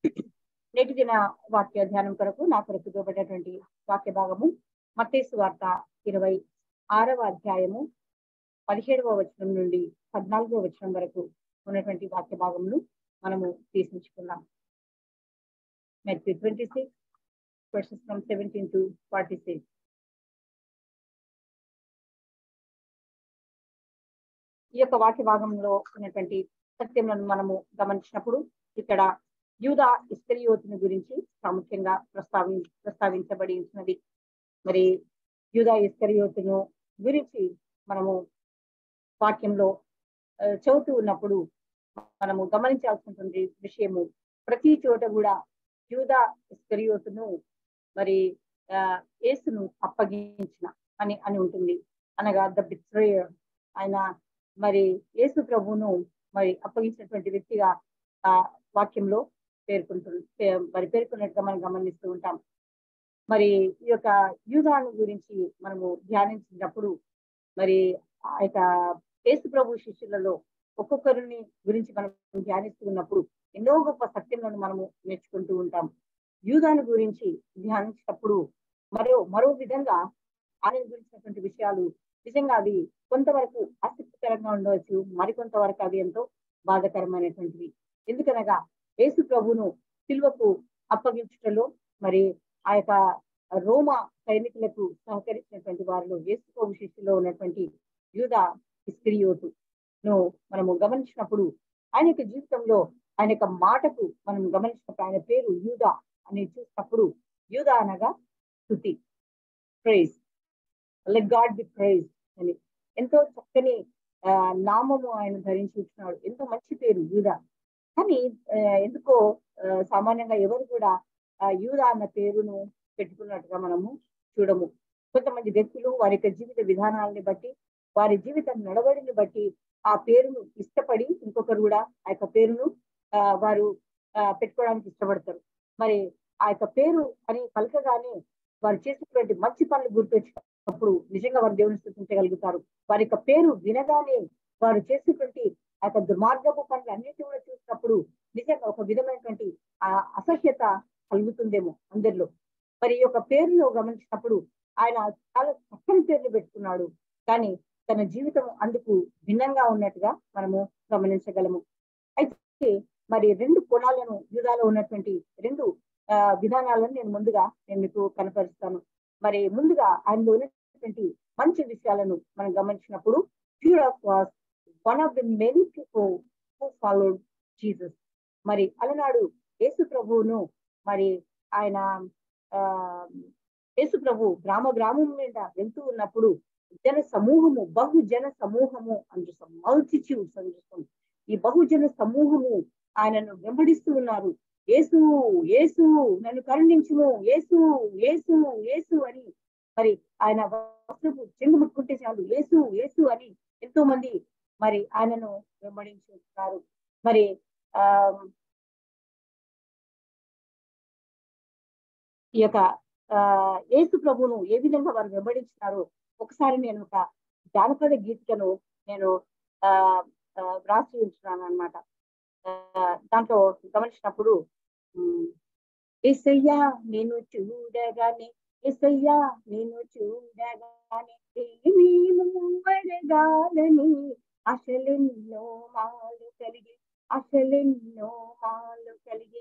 నేటి దిన వాక్య ధ్యానం కొరకు నా కొరకు ఇవ్వబడినటువంటి వాక్య భాగము మత్తేసు వార్త ఇరవై ఆరవ అధ్యాయము పదిహేడవ వచనం నుండి పద్నాలుగవ వచనం వరకు ఉన్నటువంటి వాక్య భాగమును మనము తీసుకుందాం Matthew twenty six verses from seventeen to forty six ఈ యొక్క వాక్య భాగంలో ఉన్నటువంటి సత్యములను మనము గమనించినప్పుడు ఇక్కడ యూదా ఇస్కరియోతుని గురించి ప్రాముఖ్యంగా ప్రస్తావి ప్రస్తావించబడి ఉన్నది మరి యూదా ఇస్కరియోతును గురించి మనము వాక్యంలో చదువుతూ ఉన్నప్పుడు మనము గమనించాల్సినటువంటి విషయము ప్రతి చోట కూడా యూదా ఇస్కరియోతును మరి యేసును అప్పగించిన అని అని ఉంటుంది అనగా ద బిట్రేయర్ ఆయన మరి యేసు ప్రభువును మరి అప్పగించినటువంటి వ్యక్తిగా ఆ వాక్యంలో పేర్కొంటు మరి పేర్కొన్నట్టుగా మనం గమనిస్తూ ఉంటాం మరి ఈ యొక్క యూదాను గురించి మనము ధ్యానించినప్పుడు మరి ఆ యొక్క యేసు ప్రభు శిష్యులలో ఒక్కొక్కరిని గురించి మనం ధ్యానిస్తూ ఉన్నప్పుడు ఎన్నో గొప్ప సత్యములను మనము నేర్చుకుంటూ ఉంటాం యూదాను గురించి ధ్యానించినప్పుడు మరో మరో విధంగా ఆయన గురించినటువంటి విషయాలు నిజంగా అది కొంతవరకు ఆసక్తికరంగా ఉండవచ్చు మరికొంతవరకు అది ఎంతో బాధకరమైనటువంటివి ఎందుకనగా యేసు ప్రభును సిల్వకు అప్పగించటంలో మరి ఆ యొక్క రోమా సైనికులకు సహకరించినటువంటి వారిలో యేసు ప్రభు శిష్యులో ఉన్నటువంటి యూదా ఇస్క్రియోతు ను మనము గమనించినప్పుడు ఆయన యొక్క జీవితంలో ఆయన యొక్క మాటకు మనం గమనించినప్పుడు ఆయన పేరు యూదా అని చూసినప్పుడు యూదా అనగా స్థుతి praise let God be praise అని ఎంతో చక్కని ఆ నామము ఆయన ధరించి ఉంటున్నాడు ఎంతో మంచి పేరు యూదా కానీ ఎందుకో సామాన్యంగా ఎవరు కూడా యూదా అన్న పేరును పెట్టుకున్నట్టుగా మనము చూడము కొంతమంది వ్యక్తులు వారి యొక్క జీవిత విధానాలని బట్టి వారి జీవిత నడవడిని బట్టి ఆ పేరును ఇష్టపడి ఇంకొకరు కూడా ఆ యొక్క పేరును వారు పెట్టుకోవడానికి ఇష్టపడతారు మరి ఆ యొక్క పేరు అని పలకగానే వారు చేసినటువంటి మంచి పనులు గుర్తొచ్చినప్పుడు నిజంగా వారు దేవుని స్థుతించగలుగుతారు వారి యొక్క పేరు వినగానే వారు చేసినటువంటి ఆ యొక్క దుర్మార్గపు పనులు అన్నిటి కూడా చూసినప్పుడు నిజంగా ఒక విధమైనటువంటి ఆ అసహ్యత కలుగుతుందేమో అందరిలో మరి ఈ యొక్క పేరును గమనించినప్పుడు ఆయన చాలా చక్కని పేర్లు పెట్టుకున్నాడు కానీ తన జీవితం అందుకు భిన్నంగా ఉన్నట్టుగా మనము గమనించగలము అయితే మరి రెండు కోణాలను యూదాలో ఉన్నటువంటి రెండు విధానాలను నేను ముందుగా నేను మీకు కనపరుస్తాను మరి ముందుగా ఆయనలో ఉన్నటువంటి మంచి విషయాలను మనం గమనించినప్పుడు ఫ్యూరస్ was one of the many people who followed Jesus మరి అలనాడు యేసు ప్రభువును మరి ఆయన ఆ యేసు ప్రభు గ్రామ గ్రామం మీద వెళ్తూ ఉన్నప్పుడు జన సమూహము బహుజన సమూహము అందుస్తాం మల్టిట్యూడ్స్ అందుస్తాం ఈ బహుజన సమూహము ఆయనను వెంబడిస్తూ ఉన్నారు ఏసు ఏసు నన్ను కరుణించుము ఏసు ఏసు ఏసు అని మరి ఆయన వస్త్రపు చెంగు ముట్టుకుంటే చాలు ఏసు ఏసు అని ఎంతో మంది మరి ఆయనను వెంబడించుతున్నారు మరి ఆ ఈ యొక్క ఆ యేసు ప్రభును ఏ విధంగా వారు వెంబడించినారో ఒకసారి నేను ఒక జానపద గీతికను నేను ఆ వ్రాసి ఉంచున్నాను అనమాట దాంట్లో గమనించినప్పుడు ఎసయ్యా నేను చూడగానే ఎసయ్యా నేను చూడగానే వడగాలని అసలెన్నో మాలు కలిగి అసలెన్నో మాలు కలిగి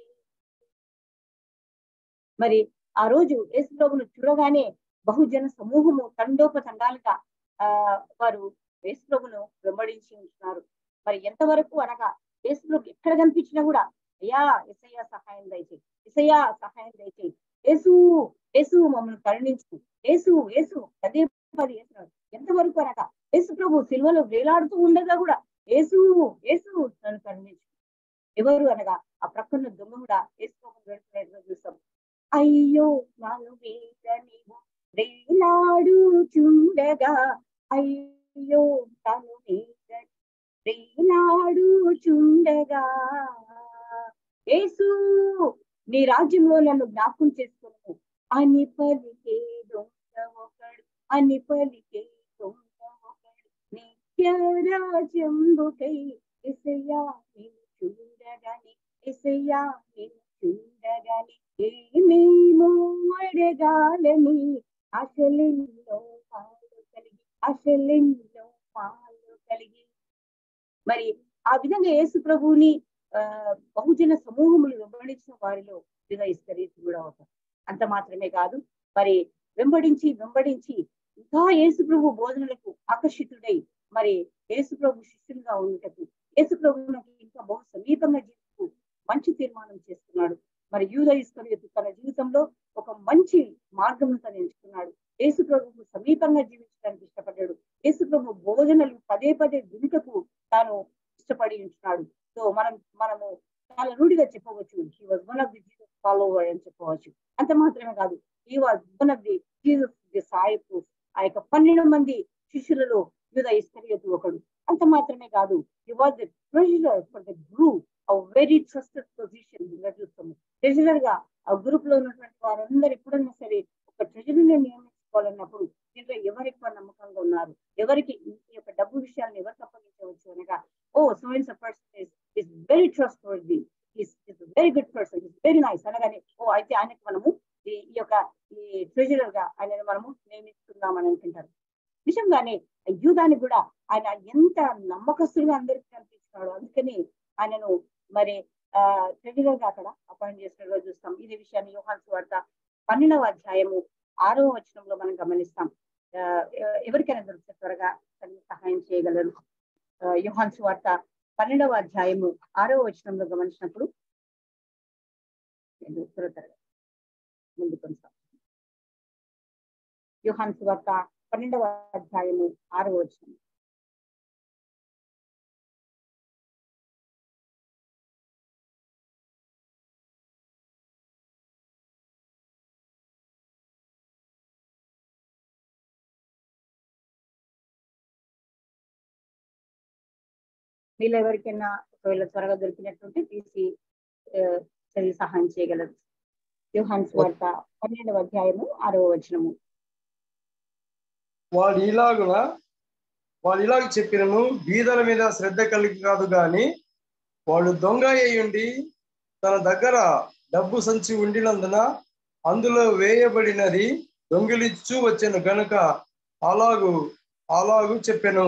మరి ఆ రోజు యేసు ప్రభును చూడగానే బహుజన సమూహము తండోపతండాలుగా ఆ వారు యేసు ప్రభును వెంబడించి ఉంటున్నారు మరి ఎంతవరకు అనగా యేసు ప్రభు ఎక్కడ కనిపించినా కూడా అయ్యా ఎసయ్యా సహాయం దయచేయి ఎసయ్యా సహాయం దయచేయి యేసు యేసు మమ్మల్ని కరుణించు యేసు యేసు అదే పది వేస్తున్నాడు ఎంతవరకు అనగా యేసు ప్రభు సిల్వలో వేలాడుతూ ఉండగా కూడా యేసు యేసు నన్ను కరుణించు ఎవరు అనగా ఆ ప్రక్కన దొంగ కూడా యేసు ప్రభు వెళ్తున్నట్టుగా చూస్తాం అయ్యో నాను మీద నీవు వేలాడు చూడగా అయ్యో తాను మీద వేలాడు చూడగా యేసు నీ రాజ్యంలో నన్ను జ్ఞాపకం చేసుకోను అని పలికే దొంగ ఒకడు అని పలికే దొంగ ఒకడు నిత్య రాజ్యంబుకై ఎసయ్యా నేను చూడగానే ఎసయ్యా నేను చూడాలని ఏమేమో అడగాలని ఆశలెన్నో మాలో కలిగి ఆశలెన్నో మాలో కలిగి మరి ఆ విధంగా యేసు ప్రభువుని ఆ బహుజన సమూహములు వెంబడించిన వారిలో యుధ ఇస్కరీతు కూడా ఒక అంత మాత్రమే కాదు మరి వెంబడించి వెంబడించి ఇంకా యేసు ప్రభు బోధనలకు ఆకర్షితుడై మరి యేసు ప్రభు శిష్యులుగా ఉండటకు యేసు ప్రభువులకు ఇంకా బహు సమీపంగా జీవిస్తూ మంచి తీర్మానం చేసుకున్నాడు మరి యూద ఇస్కరియతు తన జీవితంలో ఒక మంచి మార్గం తను ఎంచుకున్నాడు యేసు ప్రభువు సమీపంగా జీవించడానికి ఇష్టపడ్డాడు యేసు ప్రభు బోధనలు పదే పదే వినుటకు తాను ఇష్టపడి ఉంటున్నాడు సో మనం మనము చాలా రూఢిగా చెప్పవచ్చు he was one of the Jesus follower అని చెప్పవచ్చు అంత మాత్రమే కాదు he was one of the Jesus the సాయపు ఆ యొక్క పన్నెండు మంది శిష్యులలో యూద ఇస్కరియతు ఒకడు అంత మాత్రమే కాదు he was the treasurer for the group a very trusted position చూస్తాము ట్రెజరర్ గా ఆ గ్రూప్ లో ఉన్నటువంటి వారందరూ ఎప్పుడన్నా సరే ఒక ట్రెజరీని నియమించుకోవాలన్నప్పుడు దీంట్లో ఎవరు ఎక్కువ నమ్మకంగా ఉన్నారు ఎవరికి ఈ యొక్క డబ్బు విషయాలను ఎవరికి అప్పగించవచ్చు అనగా oh so in person is is very trustworthy is is very good person is very nice అనగానే ఓ అయితే ఆయనకి మనము ఈ ఈ యొక్క ఈ ట్రెజరర్ గా ఆయనను మనము నియమిస్తున్నాం అని అనుకుంటారు నిజంగానే యూదానికి కూడా ఆయన ఎంత నమ్మకస్తులుగా అందరికీ కనిపించినాడు అందుకని ఆయనను మరి ఆ ట్రెజరర్ గా అక్కడ అపాయింట్ చేసినట్టుగా చూస్తాం ఇదే విషయాన్ని యోహాన్స్ వార్త పన్నెండవ అధ్యాయము ఆరో వచనంలో మనం గమనిస్తాం ఆ, ఎవరికైనా దొరికితే త్వరగా తనని సహాయం చేయగలరు ఆ, యోహాన్స్ వార్త పన్నెండవ అధ్యాయము ఆరో వచనంలో గమనించినప్పుడు నేను త్వర త్వరగా ముందు కొనసాగుతాను యోహాన్స్ వార్త పన్నెండవ అధ్యాయము ఆరో వచనం మీలో ఎవరికైనా ఒకవేళ త్వరగా దొరికినట్టుంటే తీసి ఆ, చదివి సహాయం చేయగలరు యోహాన్స్ వార్త పన్నెండవ అధ్యాయము ఆరవ వచనము వాడు ఇలాగున వాడు ఇలాగ చెప్పినను బీదల మీద శ్రద్ధ కలిగి కాదు గాని వాడు దొంగ అయ్యుండి తన దగ్గర డబ్బు సంచి ఉండినందున అందులో వేయబడినది దొంగిలిచ్చు వచ్చెను గనుక అలాగు అలాగు చెప్పెను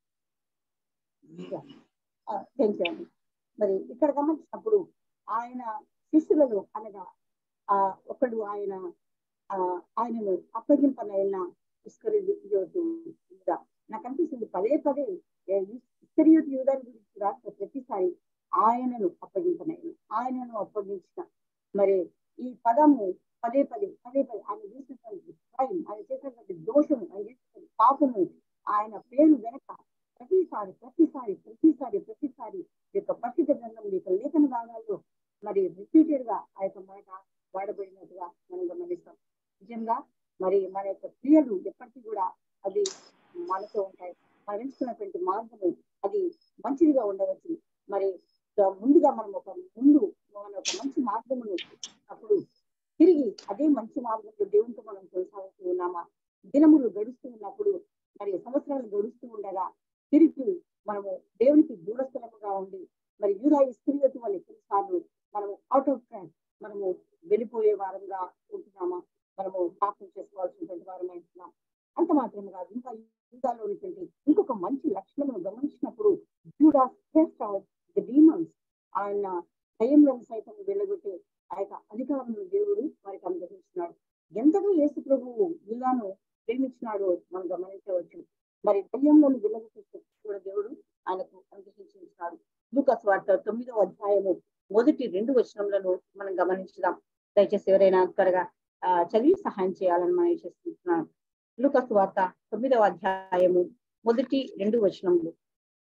థ్యాంక్ యూ అండి మరి ఇక్కడ గమనించినప్పుడు ఆయన శిష్యులలో అనగా ఆ ఒకడు ఆయన ఆ ఆయనను అప్పగింపనైన ఇస్కరియోతు యూదా నాకు అనిపిస్తుంది పదే పదే ఇస్కరియోతు యూదాని గురించి రాసిన ప్రతిసారి ఆయనను అప్పగింపనైన ఆయనను అప్పగించిన మరి ఈ పదము పదే పదే పదే పదే ఆయన చేసినటువంటి crime, ఆయన చేసినటువంటి దోషము ఆయన చేసినటువంటి పాపము ఆయన పేరు వెనక ప్రతిసారి ప్రతిసారి ప్రతిసారి ప్రతిసారి ఈ యొక్క పరిశుద్ధ గ్రంథం ఈ యొక్క లేఖన భాగాల్లో మరి రిపీటెడ్ గా ఆ యొక్క మాట వాడబడినట్టుగా మనం గమనిస్తాం నిజంగా మరి మన యొక్క క్రియలు ఎప్పటికీ కూడా అది మనతో ఉంటాయి మనం ఎంచుకున్నటువంటి మార్గము అది మంచిదిగా ఉండవచ్చు మరి ద- ముందుగా మనం ఒక ముందు మన ఒక మంచి మార్గమును అప్పుడు తిరిగి అదే మంచి మార్గంలో దేవునితో మనం కొనసాగుతూ ఉన్నామా దినములు గడుస్తూ ఉన్నప్పుడు మరి సంవత్సరాలు గడుస్తూ ఉండగా తిరిగి మనము దేవునికి దూరస్థలముగా ఉండి మరి యూదా స్త్రీలతో వాళ్ళు ఎన్నిసార్లు మనము అవుట్ ఆఫ్ ట్రాక్ మనము వెళ్ళిపోయే వారంగా ఉంటున్నామా మనము పాపం చేసుకోవాల్సినటువంటి వారం ఉంటున్నాం అంత మాత్రమే కాదు ఇంకా యూదాలో ఉన్నటువంటి ఇంకొక మంచి లక్షణమును గమనించినప్పుడు జూడా ద డీమన్స్ ఆయన దయ్యంలను సైతం వెళ్ళగొట్టే ఆ యొక్క అధికారంలో దేవుడు వారికి అనుగ్రహించినాడు ఎంతగా యేసు ప్రభువు యూదాను ప్రేమించినాడో మనం గమనించవచ్చు మరి దయ్యంలోని వెళ్ళగొట్టే శక్తి కూడా దేవుడు ఆయనకు అనుగ్రహించినాడు లూకాస్ వార్త తొమ్మిదవ అధ్యాయము మొదటి రెండు వచనములను మనం గమనించుదాం దయచేసి ఎవరైనా త్వరగా ఆ, చదివి సహాయం చేయాలని మనం చేస్తున్నాను లూకాస్ వార్త తొమ్మిదవ అధ్యాయము మొదటి రెండు వచనములు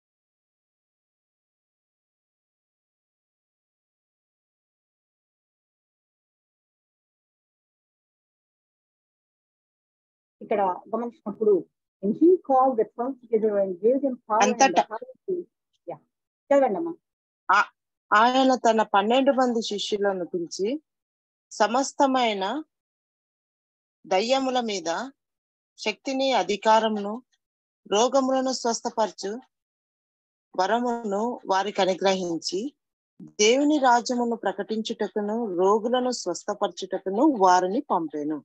ఇక్కడ గమనించినప్పుడు and he called the twelve together and gave them power and అంతటా. authority. Yeah. చదవండి అమ్మా ఆయన తన పన్నెండు మంది శిష్యులను పిలిచి సమస్తమైన దయ్యముల మీద శక్తిని అధికారమును రోగములను స్వస్థపరచు వరమును వారికి అనుగ్రహించి దేవుని రాజ్యమును ప్రకటించుటకును రోగులను స్వస్థపరచుటకును వారిని పంపాను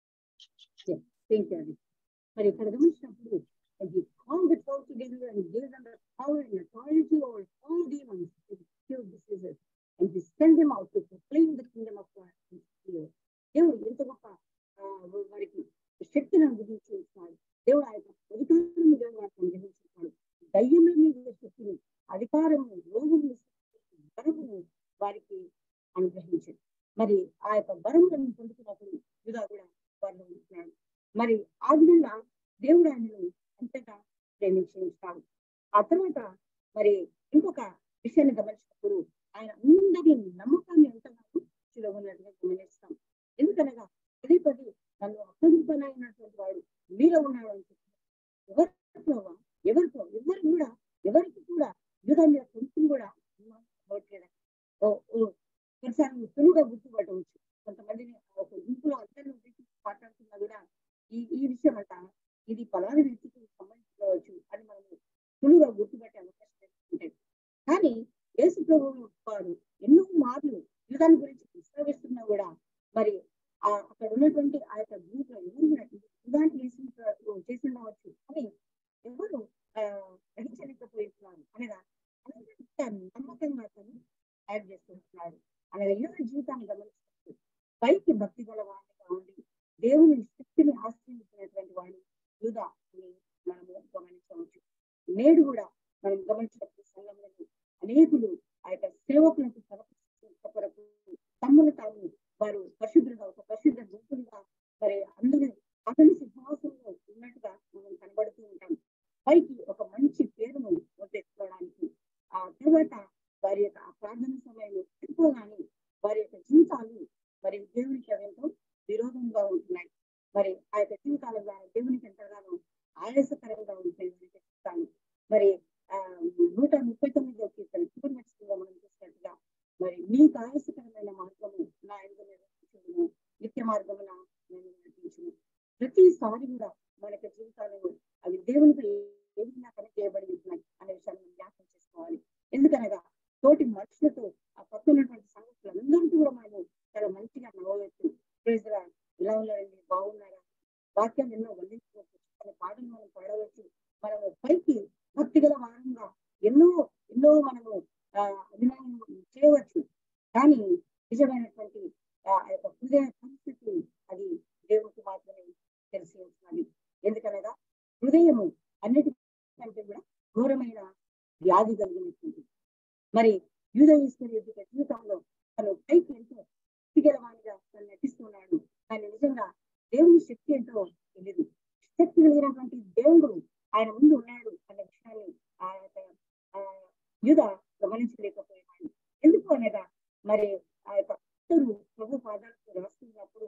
థింక్ అది మరి ఇక్కడ గమనించినప్పుడు and he called the twelve together and gave them the power and authority over all demons to cure diseases and he sent them out to proclaim the kingdom of God in fear. దేవుడు ఎంత గొప్ప ఆ, వారికి శక్తిని అనుగ్రహించి ఇస్తున్నాడు దేవుడు ఆ యొక్క అధికారం దేవుడు వారికి అనుగ్రహించున్నాడు దయ్యముల మీద శక్తిని అధికారము రోగులు బలమును వారికి అనుగ్రహించాడు మరి ఆ యొక్క బలములను పొందుతున్నప్పుడు యుధా కూడా వారిలో ఉంటున్నాడు మరి ఆ విధంగా దేవుడు ఆయనను అంతగా ప్రేమించుకుంటాడు ఆ తర్వాత మరి ఇంకొక విషయాన్ని గమనించినప్పుడు ఆయన అందరి నమ్మకాన్ని ఎంతగానో చిరగొన్నట్టుగా గమనిస్తాం ఎందుకనగా పదే పది నన్ను అప్పగింపనైనటువంటి వాడు మీలో ఉన్నాడు అని చెప్పి ఎవరితో ఎవరితో ఎవరు కూడా ఎవరికి కూడా యుధం మీద కొంచెం కూడా అనుమానం ఓ ఓ కొన్నిసార్లు సులువుగా గుర్తుపట్టవచ్చు కొంతమందిని ఒక గుంపులో అందరిని ఉద్దేశించి మాట్లాడుతున్నా కూడా ఈ ఈ విషయం అంట ఇది పలాని వ్యక్తికి సంబంధించవచ్చు అని మనము సులువుగా గుర్తుపట్టే అవకాశం ఉంటాయి కానీ యేసు ప్రభు వారు ఎన్నో మార్లు యుధాన్ని గురించి ప్రస్తావిస్తున్నా కూడా మరి ఆ అక్కడ ఉన్నటువంటి ఆ యొక్క గ్రూప్ లో ఎవరు కూడా యుధాన్ని చేసి చేసిండవచ్చు అని ఎవరు ఆ, గ్రహించలేకపోతున్నారు అనగా అంత నమ్మకంగా తను యాడ్ చేస్తుంటున్నాడు అనగా యువ జీవితాన్ని గమనించినప్పుడు పైకి భక్తి గల వాడిగా ఉండి దేవుని శక్తిని ఆశ్రయించినటువంటి వాడు యూదా అని మనము గమనించవచ్చు నేడు కూడా మనం గమనించినప్పుడు సంఘంలో అనేకులు ఆ యొక్క సేవకులకు సమర్పించే కొరకు తమ్మును తాము వారు పరిశుద్ధులుగా ఒక పరిశుద్ధ గుంపులుగా మరి అందరూ అతని సింహాసనంలో ఉన్నట్టుగా మనం కనబడుతూ ఉంటాం పైకి ఒక మంచి పేరును తెచ్చుకోవడానికి ఆ తర్వాత వారి యొక్క ఆ ప్రార్థన సమయంలో ఎక్కువగానే వారి యొక్క జీవితాలు మరి దేవునికి ఎంతో విరోధంగా ఉంటున్నాయి మరి ఆ యొక్క జీవితాల ద్వారా దేవునికి ఎంతగానో ఆయాసకరంగా ఉంటాయి అని చెప్తాను మరి ఆ నూట ముప్పై తొమ్మిదో కీర్తన చివరి వచనంలో మనం చూసినట్టుగా మరి నీకు ఆయాసకరమైన మార్గము నా ఎందుకు నిర్వహించును నిత్య మార్గమున నేను నడిపించును ప్రతిసారి కూడా మన యొక్క జీవితాలను అవి దేవునితో ఏ విధంగా కనెక్ట్ చేయబడి ఉంటున్నాయి అనే విషయాన్ని మనం జ్ఞాపకం చేసుకోవాలి ఎందుకనగా తోటి మనుషులతో ఆ పక్క ఉన్నటువంటి సంగతులందరికీ కూడా మనము చాలా మంచిగా నవ్వచ్చు ప్రైజ్ రా ఇలా ఉన్నారండి బాగున్నారా వాక్యం ఎన్నో వందించవచ్చు అనే పాటలు మనం పాడవచ్చు మనము పైకి భక్తి గల వారంగా ఎన్నో ఎన్నో మనము ఆ అభినయం చేయవచ్చు కానీ నిజమైనటువంటి ఆ యొక్క హృదయ పరిస్థితి అది దేవునికి మాత్రమే తెలిసి ఉంటున్నది ఎందుకనగా హృదయము అన్నిటికంటే కూడా ఘోరమైన వ్యాధి కలిగినటువంటి మరి యూద ఈశ్వరి యొక్క జీవితంలో తను పైకి ఎంతో శక్తిగలవానిగా తను నటిస్తున్నాడు కానీ నిజంగా దేవుని శక్తి ఎంతో తెలియదు శక్తి కలిగినటువంటి దేవుడు ఆయన ముందు ఉన్నాడు అనే విషయాన్ని ఆ యొక్క ఆ యూద గమనించలేకపోయినాడు ఎందుకు అనగా మరి ఆ యొక్క భక్తుడు ప్రభు పాదాలకు రాస్తున్నప్పుడు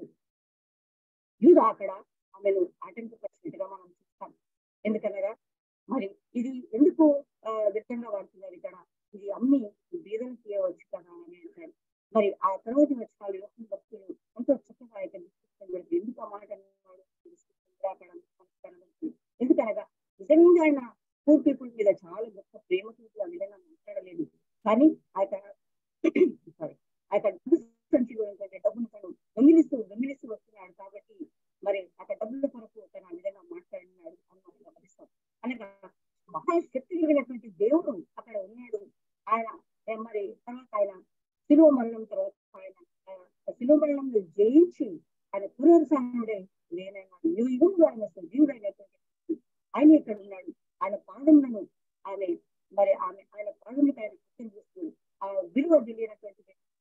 యూద అక్కడ ఆమెను ఆటంకపరిచినట్టుగా మనం చూస్తాం ఎందుకనగా మరి ఇది ఎందుకు ఆ, వ్యర్థంగా వాడుతున్నారు ఇక్కడ ఇది అమ్మి బీదలు తీయవచ్చు కదా అని అంటారు మరి ఆ తర్వాత వచ్చిన యోగం భక్తులు ఎంతో చక్కగా అయితే డిస్క్రిప్షన్ పెడితే ఎందుకు ఆ మాట అన్నాడు description కూడా అక్కడ మనకు కనబడుతుంది. ఎందుకనగా నిజంగా ఆయన పూర్ పీపుల్ మీద చాలా గొప్ప ప్రేమతో ఆ విధంగా మాట్లాడలేదు కానీ ఆ యొక్క సారీ ఆ యొక్క డబ్బు సంచిలో ఏంటంటే డబ్బును తను దొంగిలిస్తూ దొంగిలిస్తూ వస్తున్నాడు కాబట్టి మరి ఆ యొక్క డబ్బుల కొరకు తను ఆ విధంగా మాట్లాడినాడు అని మనం గమనిస్తాం అనగా మహాశక్తి కలిగినటువంటి దేవుడు అక్కడ ఉన్నాడు ఆయన ఏ మరి తర్వాత ఆయన శిలువ మరణం తర్వాత ఆయన ఆ శిలువ మరణం జయించి ఆయన పునరుసానుడే నేనైనా యుగ యుగంలో ఆయన సజీవుడైనటువంటి ఆయన ఇక్కడ ఉన్నాడు ఆయన పాదములను ఆమె మరి ఆమె ఆయన పాదములకు ఆయన కృత్యం చేస్తుంది ఆ విలువ తెలియనటువంటి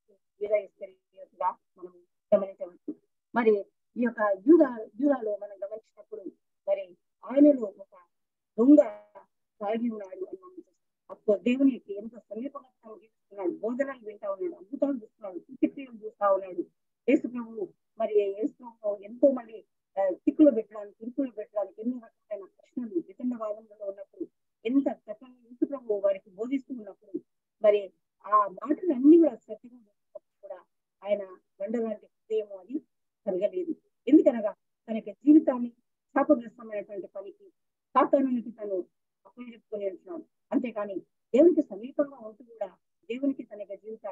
విధంగా మనం గమనించవచ్చు మరి ఈ యొక్క యూద యూదాలో మనం గమనించినప్పుడు మరి ఆయనలో ఒక దొంగ సాగి ఉన్నాడు అని మనం చూస్తాం. అప్పుడు దేవునికి ఎంత సమీపంగా తాను జీవిస్తున్నాడు బోధనలు వింటా ఉన్నాడు అద్భుతాలు చూస్తున్నాడు క్రియలు చూస్తా ఉన్నాడు యేసు ప్రభు మరి యేసు ప్రభు ఎంతో మంది ఆ, చిక్కులు పెట్టడానికి ఇరుకులు పెట్టడానికి ఎన్నో రకాలైన ప్రశ్నలు వితండవాదంలో ఉన్నప్పుడు ఎంత చక్కగా యేసు ప్రభు వారికి బోధిస్తూ ఉన్నప్పుడు మరి ఆ మాటలన్నీ కూడా సత్యంగా ఉన్నప్పుడు కూడా ఆయన బండలాంటి హృదయం అది కలగలేదు ఎందుకనగా తన యొక్క జీవితాన్ని శాపగ్రస్తమైనటువంటి పనికి సాతానునికి తను అప్పచెప్పుకొని ఉంటున్నాడు అంతేకాని దేవునికి సమీపంగా ఉంటూ కూడా దేవునికి తన యొక్క జీవితాన్ని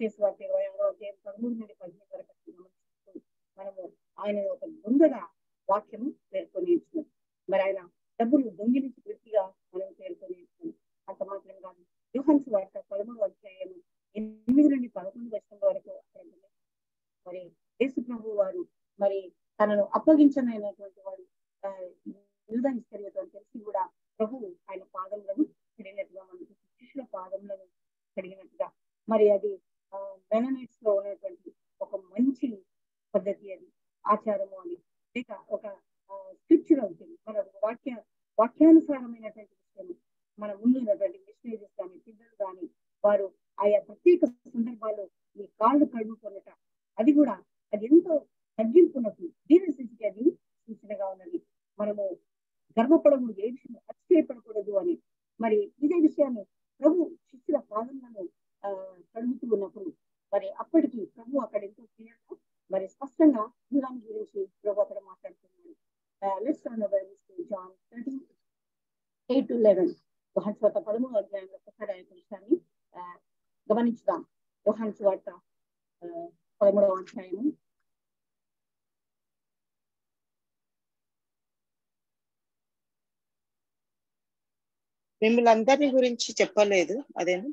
మతేసు వార్త ఇరవై ఆరో అధ్యాయం పదమూడు నుండి పదిహేను వరకు గమనిస్తూ మనము ఆయన ఒక దొంగగా వాక్యము పేర్కొని ఇస్తున్నాం మరి ఆయన డబ్బులు దొంగిలించి వ్యక్తిగా మనం పేర్కొని ఇస్తున్నాం అంత మాత్రం కాదు యూహన్స్ వార్త పదమూడు అధ్యాయం ఎనిమిది నుండి పదకొండు వర్షం వరకు అక్కడ ఉంది. మరి యేసు ప్రభు వారు మరి తనను అప్పగించనైనటువంటి వాడు ఆ, యూదా ఇస్కరియోతు అని తెలిసి కూడా ప్రభు ఆయన పాదములను కడిగినట్టుగా మనకి శిష్యుల పాదములను కడిగినట్టుగా మరి అది బెననైట్స్ లో ఉన్నటువంటి ఒక మంచి పద్ధతి అది ఆచారము అని లేక ఒక స్క్రిప్చురల్ అవుతుంది మన వాక్య వాక్యానుసారమైనటువంటి విషయం మన ముందు ఉన్నటువంటి మిషనరీస్ కానీ పిల్లలు కానీ వారు ఆయా ప్రత్యేక సందర్భాల్లో ఈ కాళ్ళు కడుగుకొనట అది కూడా అది ఎంతో తగ్గింపునకు దీని స్థితికి అది సూచనగా ఉన్నది మనము గర్వపడకూడదు ఏ విషయం అతిశయపడకూడదు అని మరి ఇదే విషయాన్ని ప్రభు శిష్యుల పాదములను ఆ, కడుగుతూ ఉన్నప్పుడు మరి అప్పటికి ప్రభు అక్కడ ఎంతో క్లియర్గా మరి స్పష్టంగా యూదాని గురించి ప్రభు అక్కడ మాట్లాడుతున్నాడు let's John thirteen eight to eleven Yohan స్వార్త పదమూడు అధ్యాయంలో ఒకసారి ఆయన విషయాన్ని ఆ, గమనించుదాం యోహాన్ స్వార్త ఆ, పదమూడవ అధ్యాయము మిమ్మల్ని అందరిని గురించి చెప్పలేదు అదేనా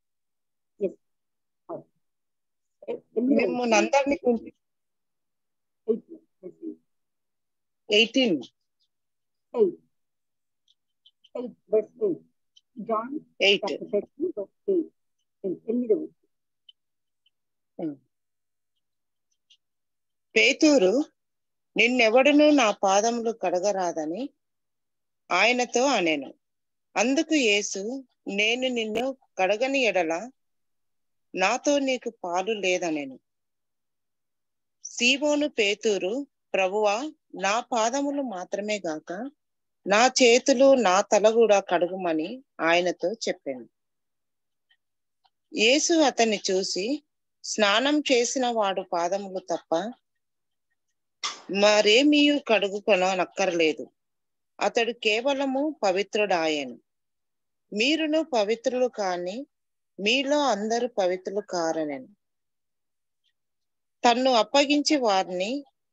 ఎ- ఎనిమిదవ మిమ్మల్ని అందరిని గురించి eight eighteen eight eight verse eight John eight chapter 13 verse eight ఎనిమిదవ పేతూరు నిన్నెవడును నా పాదములు కడగరాదని ఆయనతో అనేను అందుకు యేసు నేను నిన్ను కడగని ఎడల నాతో నీకు పాలు లేదనెను సీమోను పేతూరు ప్రభువా నా పాదములు మాత్రమే గాక నా చేతులు నా తల కూడా కడుగుమని ఆయనతో చెప్పాను యేసు అతన్ని చూసి స్నానం చేసిన వాడు పాదములు తప్ప మరేమీ కడుగుకొనక్కర్లేదు అతడు కేవలము పవిత్రుడాయను మీరును పవిత్రులు కాని మీలో అందరూ పవిత్రులు కారనెను తన్ను అప్పగించి వారిని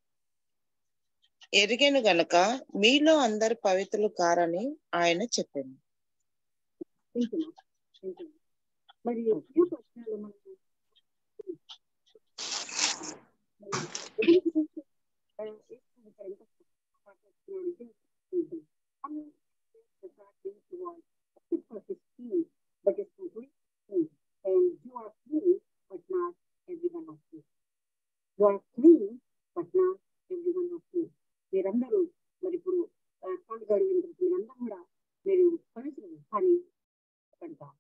ఎరిగెను గనుక మీలో అందరు పవిత్రులు కారని ఆయన చెప్పాను వింటున్నాం వింటున్నాం మరి ఈ ప్రశ్నలు మనకు మరి ఎవరి గురించి, ఆ, యేసు ఇక్కడ ఎంత మాట్లాడుతున్నాడంటే, "I'm the God who you are, fit for his team, but is complete team. And you are clean, but not every one of you. You are clean, but not every one of you. మీరందరూ మరి ఇప్పుడు ఆ, కాళ్ళు గడిగిన తర్వాత మీరందరూ కూడా మీరు పవిత్రులు కానీ ఒకరు కాదు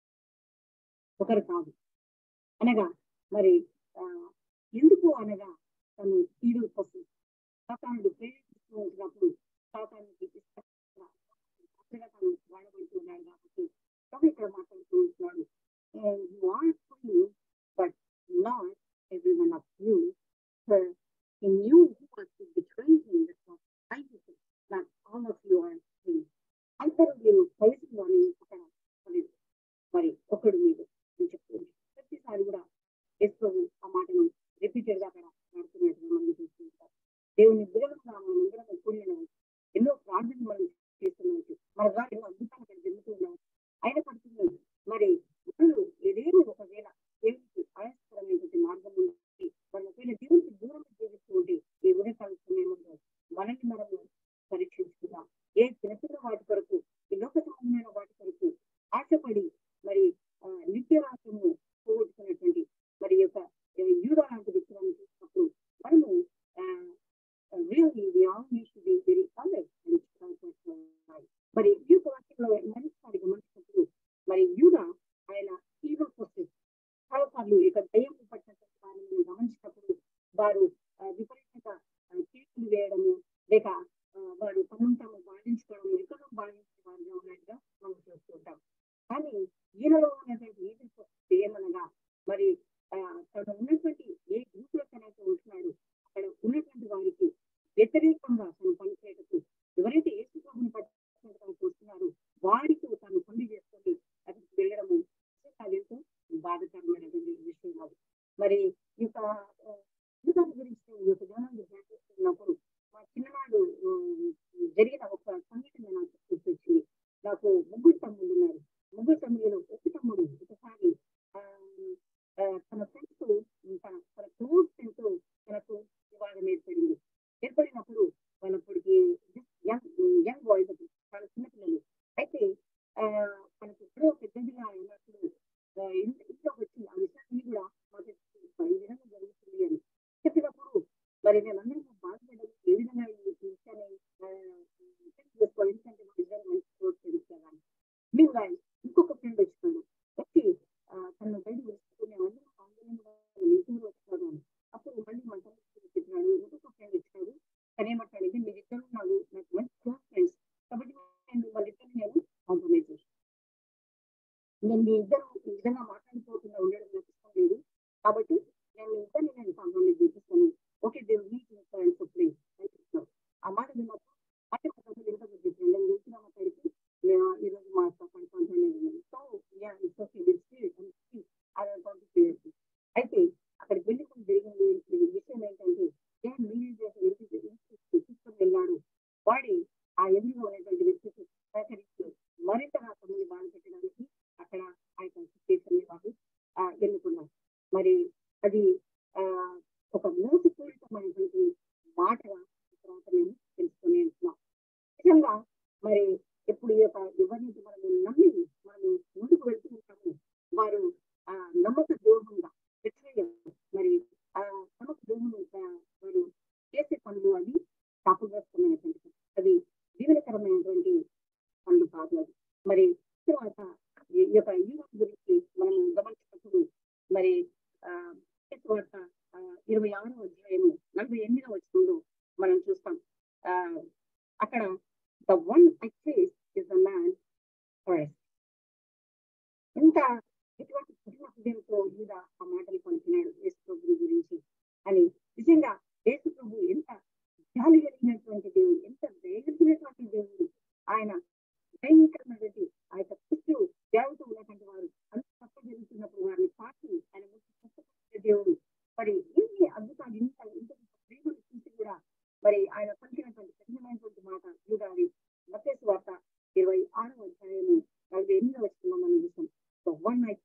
ఒకరు కాదు అనగా మరి ఆ, ఎందుకు అనగా తను ఈడు కోసం సాతానుడు ప్రేరేపిస్తూ ఉంటున్నప్పుడు సాతానికి ఇష్టంగా అక్కడ తను వాడబడుతున్నాడు కాబట్టి ప్రభు ఇక్కడ మాట్లాడుతూ ఉంటున్నాడు you are clean but not every one of you in you who was to betray him that was righteous, not all of you are clean. అందరూ మీరు పవిత్రులు అని అక్కడ మరి మరి ఒకడు మీరు అని చెప్తుంది ప్రతిసారి కూడా యేసు ఆ మాటను రిపీటెడ్ గా అక్కడ మాడుతున్నట్టుగా మనం చూస్తుంటాం దేవుని బిడలుగా మనం అందరం కూడిన ఎన్నో ప్రార్థనలు మనం చేస్తున్నాం మన ద్వారా ఎన్నో అద్భుతాలు అక్కడ జరుగుతూ ఉన్నాం అయిన పడుతుంది మరి మనలు ఏదేదో ఒకవేళ దేవునికి ఆయాస్కరమైనటువంటి మార్గం ఉంది మన ఒకవేళ దేవునికి దూరం జీవిస్తూ ఉంటే ఈ ఉదయకాల సమయంలో మనల్ని మనము పరీక్షించుకుందాం ఏ చిన్నపిల్ల వాటి కొరకు ఈ లోక సంబంధమైన వాటి కొరకు ఆశపడి మరి ఆ, నిత్య రాష్ట్రము పోగొట్టుకున్నటువంటి మరి ఈ యొక్క యూరా లాంటి వ్యక్తులను చూసినప్పుడు మనము really we all need to be very alert మరి ఈ యొక్క వాక్యంలో మనిషి గమనించినప్పుడు మరి యూరా ఆయన ఈగల్ ప్రాసెస్ చాలాసార్లు ఇక దయ్యం పట్టినటువంటి వారిని మనం గమనించినప్పుడు వారు ఆ, విపరీతంగా ఆ, కేసులు వేయడము లేక ఆ, వారు తమను తాము బాధించుకోవడము ఎక్కడో బాధించే వారిగా ఉన్నట్టుగా మనం చూస్తూ ఉంటాం కానీ ఈయనలో ఉన్నటువంటి ఈగల్ ప్రాసెస్ ఏమనగా మరి ఆ, తను ఉన్నటువంటి ఏ గ్రూప్ లో తనైతే ఉంటున్నాడు అక్కడ ఉన్నటువంటి వారికి వ్యతిరేకంగా తను పనిచేయటకు ఎవరైతే ఏసు ప్రభుని పట్టినట్టుగా చూస్తున్నారో వారికి తను పని చేసుకొని అది వెళ్ళడము అదెంతో బాధకరమైనటువంటి విషయం అది మరి ఈ యొక్క ఆ, జీవితాన్ని గురించి నేను ఈ యొక్క ధ్యానాన్ని ధ్యానిస్తున్నప్పుడు మా చిన్ననాడు ఆ, జరిగిన ఒక సంఘటన నాకు గుర్తొచ్చింది నాకు ముగ్గురు తమ్ముళ్ళు ఉన్నారు ముగ్గురు తమ్ముళ్ళు ఒక తమ్ముడు ఒకసారి ఆ, ఆ, తన ఫ్రెండ్స్ తన తన క్లోజ్ ఫ్రెండ్స్ తనకు వివాహం ఏర్పడింది ఏర్పడినప్పుడు వాళ్ళప్పటికి యంగ్ యంగ్ బాయ్స్ చాలా చిన్నపిల్లలు అయితే ఆ, తనకు ఎప్పుడో పెద్దదిగా అయినప్పుడు ఆ, ఇంట్- ఇంట్లోకి వచ్చి ఆ విషయాన్ని కూడా మాకు ఈ విధంగా జరుగుతుంది అని చెప్పినప్పుడు మరి మేమందరం బాధపడ్డాము ఏ విధంగా ఈ ఈ విషయాన్ని ఆ, తెలుసుకోవాలి ఎందుకంటే మా ఇద్దరు మంచి క్లోజ్ ఫ్రెండ్స్ కదా అని. మేము ఇంకొక ఫ్రెండ్ వచ్చినాడు వచ్చి ఆ, తనను బయట తీసుకుని మేమందరం ఆందోళనగా ఇంటికి వచ్చాడు అని అప్పుడు మళ్ళీ మన తమ్ముడు చెప్పినాడు ఇంకొక ఫ్రెండ్ వచ్చినాడు తను ఏమంటాడు మీరిద్దరు నాకు నాకు మంచి క్లోజ్ ఫ్రెండ్స్ కాబట్టి నేను వాళ్ళిద్దరిని నేను కాంప్రమైజ్ చేశాను నేను మీ ఇద్దరు ఈ విధంగా మాట్లాడుకోకుండా ఉండడం నాకు ఇష్టం లేదు కాబట్టి నేను మీ ఇద్దరిని నేను కాంప్రమైజ్ చేపిస్తాను okay demand and supply అని చెప్తున్నాడు ఆ మాట విన్నప్పుడు అంటే ఒక తమ్ముడు ఎంత చెప్పాను నేను వెళ్తున్నా మాట్లాడికి ఈ రోజు మా పండుగ so ya it's okay this అయితే అక్కడికి వెళ్ళినప్పుడు జరిగింది ఈ విషయం ఏంటంటే ఏ మీరే చేసిన తీసుకొని వెళ్ళాడు వాడి ఆ ఎదురుగా ఉన్నటువంటి వ్యక్తికి సహకరించి మరింతగా తమని బాధ పెట్టడానికి అక్కడ ఆ యొక్క సిచ్యువేషన్ వాళ్ళు ఆ, ఎన్నుకున్నారు మరి అది ఆ, ఒక మోసపూరితమైనటువంటి మాటగా తర్వాత మేము తెలుసుకుని ఉంటున్నాం నిజంగా మరి ఎప్పుడు ఈ యొక్క ఎవరిని మనము నమ్మి మనము ముందుకు వెళ్తూ ఉంటాము వారు ఆ నమ్మక ద్రోహంగా betrayal, మరి ఆ నమ్మక ద్రోహంగా వారు చేసే పనులు అవి శాపగ్రస్తమైనటువంటి పనులు. అది దీవెనకరమైనటువంటి పనులు కాదు అది మరి తర్వాత ఈ ఈ యొక్క యూరోప్ గురించి మనం గమనించినప్పుడు మరి ఆ యేసు వార్త ఆ, ఇరవై ఆరో అధ్యాయము నలభై ఎనిమిదో వచనంలో మనం చూస్తాం ఆ అక్కడ the one I face is the man forest ఎంత ఎటువంటి కఠిన హృదయంతో యూద ఆ మాటలు పలికినాడు యేసు ప్రభు గురించి అని నిజంగా యేసు ప్రభు ఎంత జాలి కలిగినటువంటి దేవుడు ఎంత దయగలిగినటువంటి దేవుడు ఆయన భయంకరమైనటువంటి ఆ యొక్క కృష్ణు దేవత ఉన్నటువంటి వారు అంత తప్ప జరుగుతున్నప్పుడు వారిని పాటి ఆయన ముక్తి కష్టపడే దేవుడు మరి ఇన్ని అద్భుతాలు ఇంత ఇంత ప్రేమను చూసి కూడా మరి ఆయన పలికినటువంటి కఠినమైనటువంటి మాట యూదాది మతేసు వార్త ఇరవై ఆరో అధ్యాయము నలభై ఎనిమిదో వచ్చిన మనం చూసాం వన్ నైట్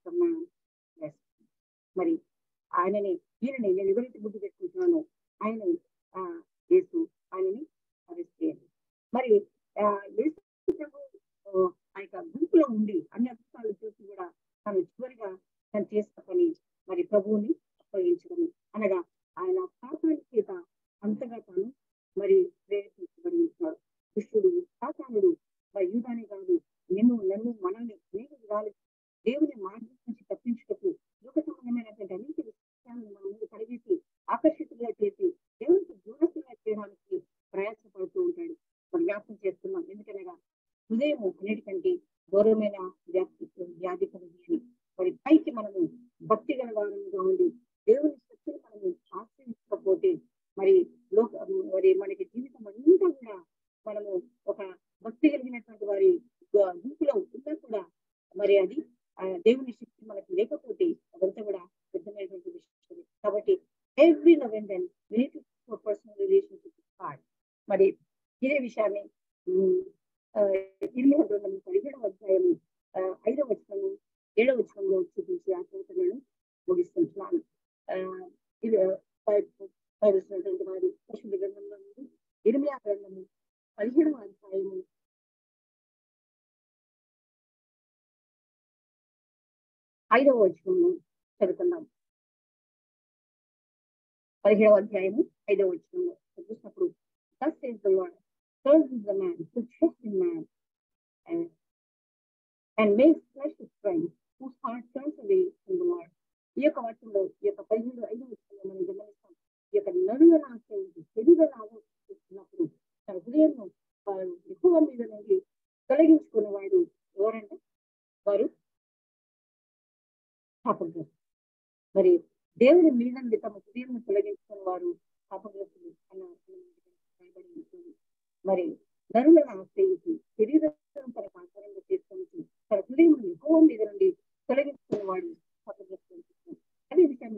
మరి ఆయనని ఈయనని నేను ఎవరైతే గుర్తు పెట్టుకుంటున్నానో ఆయన ఆ యేసు ఆయనని అరెస్ట్ చేయండి మరి ఆ యేసు ప్రభు ఆ, ఆ యొక్క గుంపులో ఉండి అన్ని అద్భుతాలు చూసి కూడా తను చివరిగా తను చేసిన పని మరి ప్రభువుని అప్పగించడం అనగా ఆయన పాపాల చేత అంతగా తాను మరి ప్రేరేపించబడి ఉంటున్నాడు కృష్ణుడు సాతానుడు మరి యూదానే కాదు నిన్ను నన్ను మనల్ని అనేక విధాలు దేవుని మార్గం నుంచి తప్పించుటకు లోక సంబంధమైనటువంటి అనేక విషయాలను మన ముందు కలిగేసి ఆకర్షితులుగా చేసి దేవునికి దూరస్తుగా చేయడానికి ప్రయాసపడుతూ ఉంటాడు మరి జ్ఞాపకం చేస్తున్నాం ఎందుకనగా హృదయం అన్నిటికంటే గౌరవమైన వ్యాధి వ్యాధి కలిగి అని మరి పైకి మనము భక్తి గల వారంగా ఉండి దేవుని శక్తిని మనము ఆశ్రయించకపోతే మరి లోక మరి మనకి జీవితం అంతా కూడా మనము ఒక భక్తి కలిగినటువంటి వారి గు- గుంపులో ఉన్నా కూడా మరి అది ఆ దేవుని శక్తి మనకు లేకపోతే అదంతా కూడా పెద్దమైనటువంటి విషయం కాబట్టి ఎవ్రీ నవెన్ పర్సనల్ రిలేషన్షిప్ హార్డ్ మరి ఇదే విషయాన్ని ఉమ్, ఆ, ఇర్మియా గ్రంథం పదిహేడవ అధ్యాయం ఆ, ఐదవ వచనము ఏడవ వచనంలో చూపించి ఆ చదువుతున్నాను ముగిస్తున్నాను ఆ, ఇది భావిస్తున్నటువంటి వారి పరిశుద్ధ గ్రంథంలో నుండి ఇర్మియా గ్రంథము పదిహేడవ అధ్యాయము ఐదవ వచనము చదువుకుందాం పదిహేడవ అధ్యాయము ఐదవ వచనంలో చూసినప్పుడు thus says the Lord, Cursed is the man who trusts in man and, and makes flesh his friend, whose heart turns away from the Lord. ఈ యొక్క వాక్యంలో ఈ యొక్క పదిహేడు ఐదు వచనంలో మనం గమనిస్తాం ఈ యొక్క నరులను ఆశ్రయించి శరీరాన్ని ఆలోచిస్తున్నప్పుడు తన హృదయం ఎక్కువ మీద నుండి తొలగించుకున్న వాడు ఎవరంటే వారు శాపగ్రస్తులు మరి దేవుని మీద నుండి తమ హృదయం తొలగించుకున్న వారు శాపగ్రస్తులు అన్న రాయబడి ఉంటుంది మరి నరులను ఆశ్రయించి శరీరం తనకు ఆకారంగా చేసుకొని తన హృదయం ఎక్కువ మీద నుండి తొలగించుకున్న వాడు శాపగ్రస్తులు అదే విషయం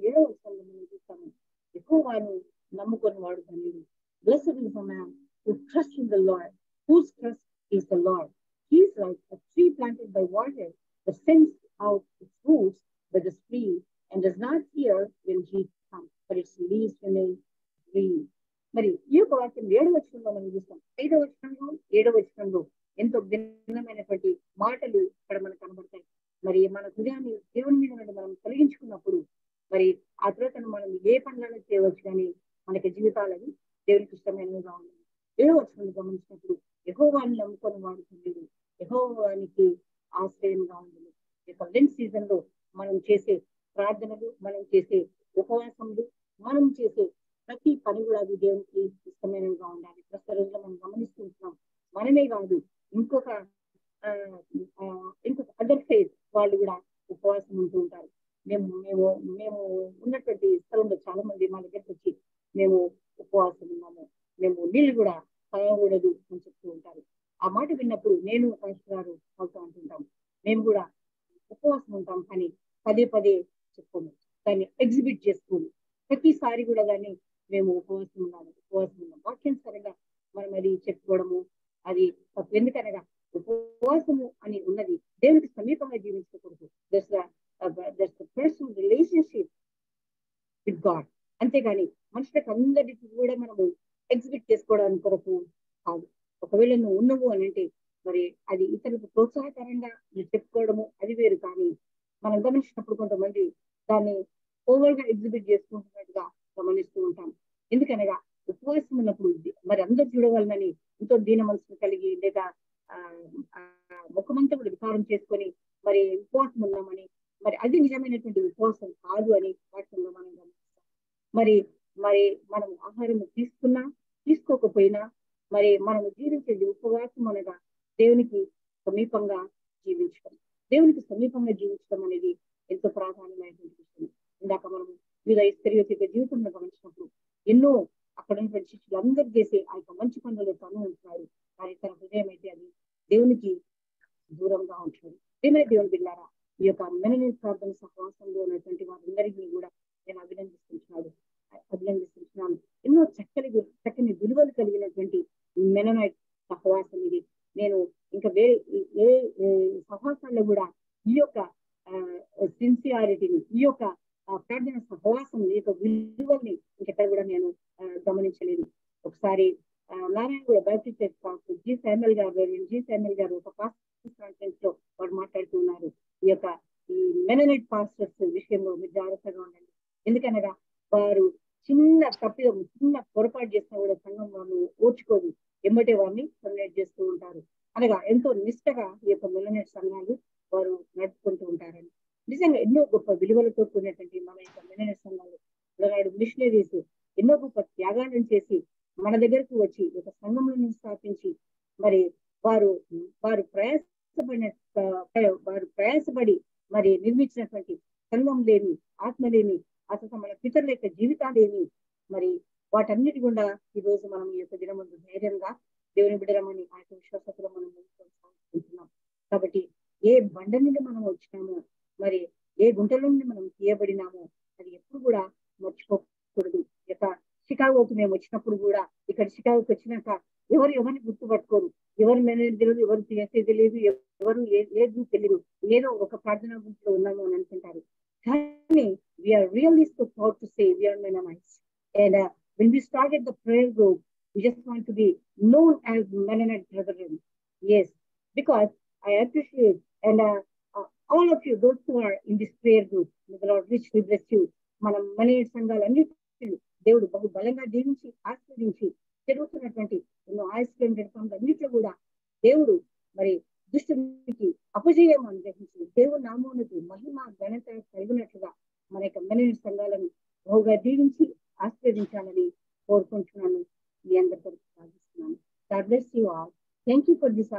ఏడవ వచనంలో మనం చూస్తాము ఎక్కువను నమ్ముకొని వాడు ధన్యుడు blessed is the man who trusts in the Lord, whose trust is the Lord. He is like a tree planted by water that sends out its roots by the stream and does not fear when heat comes, but its leaves remain green. మరి ఈ యొక్క వాక్యం ఏడవ వచనంలో మనం చూస్తాం ఐదవ వచనంలో ఏడవ వచనంలో ఎంతో భిన్నమైనటువంటి మాటలు ఇక్కడ మనకు కనబడతాయి మరి మన హృదయాన్ని దేవుని మీద నుండి మనం తొలగించుకున్నప్పుడు మరి ఆ తర్వాత మనం ఏ పనులను చేయవచ్చు కానీ మనకి జీవితాలని దేవునికి ఇష్టమైనవిగా ఉండాలి ఏడవ వచనం గమనించినప్పుడు యహోవాన్ని నమ్ముకొని వాడుతుంది యహోవానికి ఆశ్రయంగా ఉంటుంది ఈ యొక్క లెంట్ సీజన్ లో మనం చేసే ప్రార్థనలు మనం చేసే ఉపవాసములు మనం చేసే ప్రతి పని కూడా అది దేవునికి ఇష్టమైనవిగా ఉండాలి ప్రస్తుత రోజుల్లో మనం గమనిస్తుంటున్నాం మనమే కాదు ఇంకొక ఆ, ఆ, ఇంకొక అదర్ ఫేజ్ వాళ్ళు కూడా ఉపవాసం ఉంటూ ఉంటారు మేము మేము మేము ఉన్నటువంటి స్థలంలో చాలా మంది మా దగ్గరికి వచ్చి మేము ఉపవాసం ఉన్నాము మేము నీళ్ళు కూడా తాగకూడదు అని చెప్తూ ఉంటారు ఆ మాట విన్నప్పుడు నేను పాస్టర్ గారు అవుతూ అంటుంటాం మేము కూడా ఉపవాసం ఉంటాం కానీ పదే పదే చెప్పుకోము దాన్ని ఎగ్జిబిట్ చేసుకోము ప్రతిసారి కూడా దాన్ని మేము ఉపవాసం ఉన్నాము ఉపవాసం ఉన్నాం వాక్యానుసారంగా మనం అది చెప్పుకోవడము అది తప్పు ఎందుకనగా ఉపవాసము అని ఉన్నది దేవునికి సమీపంగా జీవించకూడదు that's that's personal relationship with God అంతేగాని మనుషులకు అందరికీ కూడా మనము ఎగ్జిబిట్ చేసుకోవడానికి కొరకు కాదు ఒకవేళ నువ్వు ఉన్నవు అని అంటే మరి అది ఇతరులకు ప్రోత్సాహకరంగా నువ్వు చెప్పుకోవడము అది వేరు కానీ మనం గమనించినప్పుడు కొంతమంది దాన్ని ఓవర్ గా ఎగ్జిబిట్ చేసుకుంటున్నట్టుగా గమనిస్తూ ఉంటాం ఎందుకనగా ఉపవాసం ఉన్నప్పుడు ది- మరి అందరూ చూడవాలని ఎంతో దీన మనసును కలిగి లేక ఆ, ఆ, ముఖమంతా కూడా వికారం చేసుకొని మరి ఉపవాసం ఉన్నామని మరి అది నిజమైనటువంటి ఉపవాసం కాదు అని వాక్యంలో మనం గమనిస్తాం మరి మరి మనం ఆహారం తీసుకున్నా తీసుకోకపోయినా మరి మనం జీవించేది ఉపవాసం అనగా దేవునికి సమీపంగా జీవించడం దేవునికి సమీపంగా జీవించడం అనేది ఎంతో ప్రాధాన్యమైనటువంటి విషయం ఇందాక మనం వివిధ ఇస్కరియోతి యొక్క జీవితంలో గమనించినప్పుడు ఎన్నో అక్కడ ఉన్నటువంటి శిష్యులందరూ చేసే ఆ యొక్క మంచి పనులలో తను ఉంటున్నాడు కానీ తన హృదయం అయితే అది దేవునికి దూరంగా ఉంటున్నాడు ప్రేమైన దేవుని బిడ్డారా ఈ యొక్క మెనని ప్రార్థన సహవాసంలో ఉన్నటువంటి వారందరికీ కూడా నేను అభినందిస్తున్నాడు అభినందిస్తున్నాను ఎన్నో చక్కని వి- చక్కని విలువలు కలిగినటువంటి మెననైట్ సహవాసం ఇది నేను ఇంకా వేరే ఏ- ఏ ఏ సహవాసాల్లో కూడా ఈ యొక్క సిన్సియారిటీని ఈ యొక్క ఆ, ప్రార్థన సహవాసం ఈ యొక్క విలువల్ని ఇంకెక్కడ కూడా నేను ఆ, గమనించలేదు ఒకసారి ఆ, నారాయణ కూడా Bible church pastor G Samuel గారు రెవరెండ్ జి శామ్యుల్ గారు ఒక పాస్టర్ కాన్ఫరెన్స్ లో వారు మాట్లాడుతూ ఉన్నారు ఈ యొక్క ఈ మెననైట్ పాస్టర్స్ విషయంలో మీరు జాగ్రత్తగా ఉండండి ఎందుకనగా వారు చిన్న తప్పిదం చిన్న పొరపాటు చేసినా కూడా సంఘం వాళ్ళు ఓర్చుకోదు ఎమ్మటే వారిని టర్మినేట్ చేస్తూ ఉంటారు అనగా ఎంతో నిష్టగా ఈ యొక్క మెలనైట్ సంఘాలు వారు నడుపుకుంటూ ఉంటారని నిజంగా ఎన్నో గొప్ప విలువలతో కూడినటువంటి మన యొక్క మెలనైట్ సంఘాలు నాడు మిషనరీస్ ఎన్నో గొప్ప త్యాగాలను చేసి మన దగ్గరకు వచ్చి ఒక సంఘంలో స్థాపించి మరి వారు వారు ప్రయాసపడిన వారు ప్రయాసపడి మరి నిర్మించినటువంటి సంఘం లేని ఆత్మ లేని అసలు మన పితరుల యొక్క జీవితాలేమి మరి వాటన్నిటి గుండా ఈ రోజు మనం ఈ యొక్క దినమందు ధైర్యంగా దేవుని బిడరమని ఆ యొక్క విశ్వాసతలో మనం ముందుకు కొనసాగుతున్నాం కాబట్టి ఏ బండ నుండి మనం వచ్చినామో మరి ఏ గుంటల నుండి మనం తీయబడినామో అది ఎప్పుడు కూడా మర్చిపోకూడదు ఇక షికాగోకి మేము వచ్చినప్పుడు కూడా ఇక్కడ షికాగోకి వచ్చినాక ఎవరు ఎవరిని గుర్తుపట్టుకోరు ఎవరు మేనేజ్ తెలియదు ఎవరు చేసేది తెలియదు ఎవరు ఏ- ఏ గ్రూప్ తెలియదు ఏదో ఒక ప్రార్థనా గుంపులో ఉన్నాము అని అనుకుంటారు కానీ we are really so proud to say we are Mennonites and when we started the prayer group, we just want to be known as Mennonite brethren. Yes, because I appreciate and uh, uh, all of you, those who are in this prayer group, may the Lord richly bless you. మనం మన సంఘాలన్నిటి దేవుడు బహు బలంగా దీవించి ఆస్వాదించి జరుగుతున్నటువంటి ఎన్నో ఆయుష్కరమైన అన్నిట్లో కూడా దేవుడు మరి దుష్టునికి అపజయం అనుగ్రహించి దేవుడు నామోనికి మహిమ ఘనత కలిగినట్లుగా మన యొక్క మెనని సంఘాలను బహుగా దీవించి ఆస్వాదించాలని కోరుకుంటున్నాను మీ అందరి కొరకు ప్రార్థిస్తున్నాను God bless you all. Thank you for this